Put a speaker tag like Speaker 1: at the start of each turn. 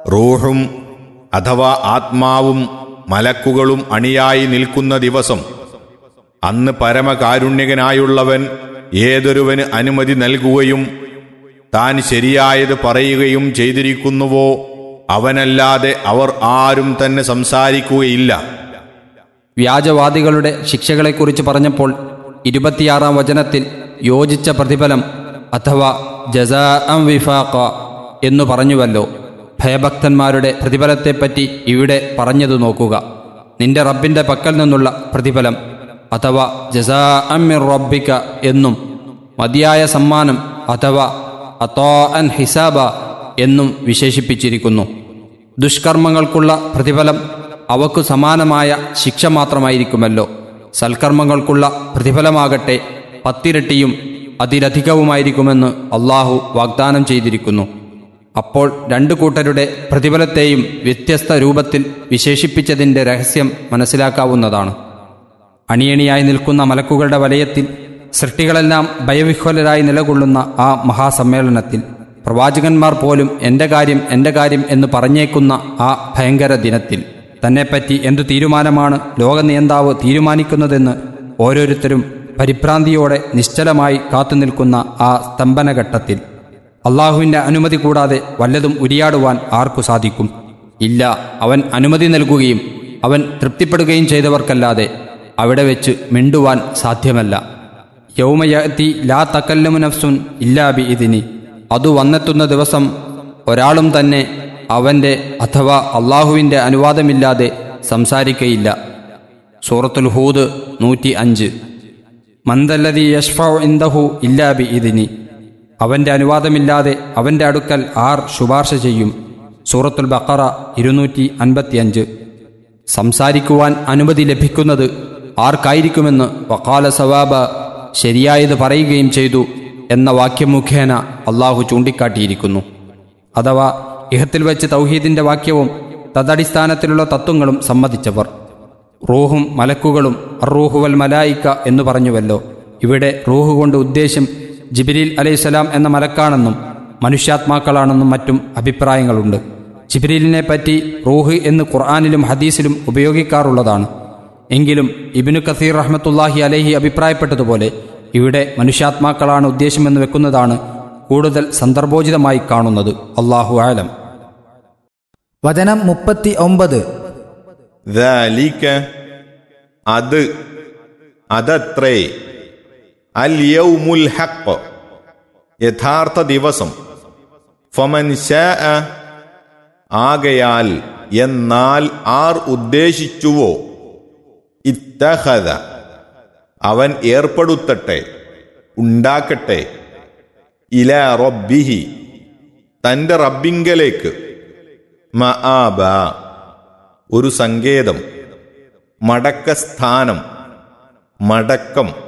Speaker 1: റൂഹും അഥവാ ആത്മാവും മലക്കുകളും അണിയായി നിൽക്കുന്ന ദിവസം അന്ന് പരമകാരുണ്യകനായുള്ളവൻ ഏതൊരുവന് അനുമതി നൽകുകയും താൻ ശരിയായത് പറയുകയും ചെയ്തിരിക്കുന്നുവോ അവനല്ലാതെ അവർ ആരും തന്നെ സംസാരിക്കുകയില്ല
Speaker 2: വ്യാജവാദികളുടെ ശിക്ഷകളെക്കുറിച്ച് പറഞ്ഞപ്പോൾ ഇരുപത്തിയാറാം വചനത്തിൽ യോജിച്ച പ്രതിഫലം അഥവാ ജസാ അം വിഫാഖ എന്നു പറഞ്ഞുവല്ലോ ഭയഭക്തന്മാരുടെ പ്രതിഫലത്തെപ്പറ്റി ഇവിടെ പറഞ്ഞതു നോക്കുക നിന്റെ റബ്ബിന്റെ പക്കൽ നിന്നുള്ള പ്രതിഫലം അഥവാ ജസാ അമ്മിർ റബ്ബിക്ക എന്നും മതിയായ സമ്മാനം അഥവാ അത്തോ അൻ ഹിസാബ എന്നും വിശേഷിപ്പിച്ചിരിക്കുന്നു ദുഷ്കർമ്മങ്ങൾക്കുള്ള പ്രതിഫലം അവക്കു സമാനമായ ശിക്ഷ മാത്രമായിരിക്കുമല്ലോ സൽക്കർമ്മങ്ങൾക്കുള്ള പ്രതിഫലമാകട്ടെ പത്തിരട്ടിയും അതിലധികവുമായിരിക്കുമെന്ന് അള്ളാഹു വാഗ്ദാനം ചെയ്തിരിക്കുന്നു അപ്പോൾ രണ്ടു കൂട്ടരുടെ പ്രതിഫലത്തെയും വ്യത്യസ്ത രൂപത്തിൽ വിശേഷിപ്പിച്ചതിൻ്റെ രഹസ്യം മനസ്സിലാക്കാവുന്നതാണ് അണിയണിയായി നിൽക്കുന്ന മലക്കുകളുടെ വലയത്തിൽ സൃഷ്ടികളെല്ലാം ഭയവിഹ്വലരായി നിലകൊള്ളുന്ന ആ മഹാസമ്മേളനത്തിൽ പ്രവാചകന്മാർ പോലും എൻ്റെ കാര്യം എൻ്റെ കാര്യം എന്ന് പറഞ്ഞേക്കുന്ന ആ ഭയങ്കര ദിനത്തിൽ തന്നെപ്പറ്റി എന്തു തീരുമാനമാണ് ലോകനിയന്താവ് തീരുമാനിക്കുന്നതെന്ന് ഓരോരുത്തരും പരിഭ്രാന്തിയോടെ നിശ്ചലമായി കാത്തുനിൽക്കുന്ന ആ സ്തംഭനഘട്ടത്തിൽ അള്ളാഹുവിൻ്റെ അനുമതി കൂടാതെ വല്ലതും ഉരിയാടുവാൻ ആർക്കു സാധിക്കും ഇല്ല അവൻ അനുമതി നൽകുകയും അവൻ തൃപ്തിപ്പെടുകയും ചെയ്തവർക്കല്ലാതെ അവിടെ വെച്ച് മിണ്ടുവാൻ സാധ്യമല്ല യൗമയത്തി ലാ തക്കല്ലമു നഫ്സുൻ ഇല്ലാ ബി ഇതിനി അതു വന്നെത്തുന്ന ദിവസം ഒരാളും തന്നെ അവൻ്റെ അഥവാ അള്ളാഹുവിൻ്റെ അനുവാദമില്ലാതെ സംസാരിക്കയില്ല സൂറത്തുൽ ഹൂദ് നൂറ്റി അഞ്ച് മന്ദല്ലതി യഷ്ഫ ഇന്ദഹു ഇല്ലാ ബി ഇതിനി അവൻ്റെ അനുവാദമില്ലാതെ അവൻ്റെ അടുക്കൽ ആർ ശുപാർശ ചെയ്യും സൂറത്തുൽ ബക്കറ ഇരുന്നൂറ്റി അൻപത്തിയഞ്ച് സംസാരിക്കുവാൻ അനുമതി ലഭിക്കുന്നത് ആർക്കായിരിക്കുമെന്ന് വക്കാല സവാബ ശരിയായത് പറയുകയും ചെയ്തു എന്ന വാക്യം മുഖേന അള്ളാഹു ചൂണ്ടിക്കാട്ടിയിരിക്കുന്നു അഥവാ ഇഹത്തിൽ വെച്ച് തൗഹീദിന്റെ വാക്യവും തദടിസ്ഥാനത്തിലുള്ള തത്വങ്ങളും സമ്മതിച്ചവർ റൂഹും മലക്കുകളും അറൂഹുവൽ മലായിക്ക എന്ന് പറഞ്ഞുവല്ലോ ഇവിടെ റൂഹ് കൊണ്ട് ഉദ്ദേശ്യം ജിബിരിൽ അലൈഹിസ്സലാം എന്ന മലക്കാണെന്നും മനുഷ്യാത്മാക്കളാണെന്നും മറ്റും അഭിപ്രായങ്ങളുണ്ട് ജിബ്രീലിനെ പറ്റി റൂഹ് എന്ന് ഖുർആാനിലും ഹദീസിലും ഉപയോഗിക്കാറുള്ളതാണ് എങ്കിലും ഇബിനു കസീർ റഹ്മത്തുല്ലാഹി അലഹി അഭിപ്രായപ്പെട്ടതുപോലെ ഇവിടെ മനുഷ്യാത്മാക്കളാണ് ഉദ്ദേശമെന്ന് വെക്കുന്നതാണ് കൂടുതൽ സന്ദർഭോചിതമായി കാണുന്നത് അള്ളാഹു ആലം
Speaker 3: വചനം മുപ്പത്തി ഒമ്പത്
Speaker 1: ذلك അത് അതത്രേ അൽ യൗമുൽ ഹഖ് യഥാർത്ഥ ദിവസം ഫമൻ ശാഅ ആകയാൽ എന്നാൽ ആർ ഉദ്ദേശിച്ചുവോ ഇത്തഹദ അവൻ ഏർപ്പെടുത്തട്ടെ ഉണ്ടാക്കട്ടെ ഇല റബ്ബിഹി തൻ്റെ റബ്ബിങ്കലേക്ക് മആബ ഒരു സങ്കേതം മടക്കസ്ഥാനം മടക്കം